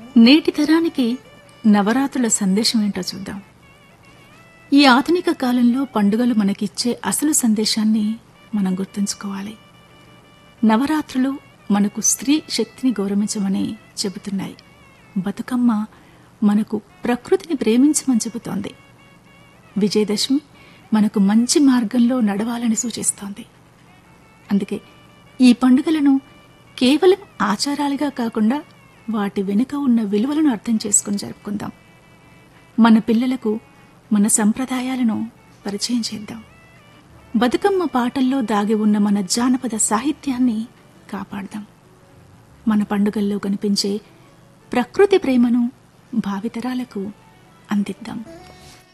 నేటి తరానికి నవరాత్రుల సందేశం ఏంటో చూద్దాం ఈ ఆధునిక కాలంలో పండుగలు మనకిచ్చే అసలు సందేశాన్ని మనం గుర్తుంచుకోవాలి నవరాత్రులు మనకు స్త్రీ శక్తిని గౌరవించమని చెబుతున్నాయి బతుకమ్మ మనకు ప్రకృతిని ప్రేమించమని చెబుతోంది విజయదశమి మనకు మంచి మార్గంలో నడవాలని సూచిస్తోంది అందుకే ఈ పండుగలను కేవలం ఆచారాలుగా కాకుండా వాటి వెనుక ఉన్న విలువలను అర్థం చేసుకుని జరుపుకుందాం మన పిల్లలకు మన సంప్రదాయాలను పరిచయం చేద్దాం బతుకమ్మ పాటల్లో దాగి ఉన్న మన జానపద సాహిత్యాన్ని కాపాడదాం మన పండుగల్లో కనిపించే ప్రకృతి ప్రేమను భావితరాలకు అందిద్దాం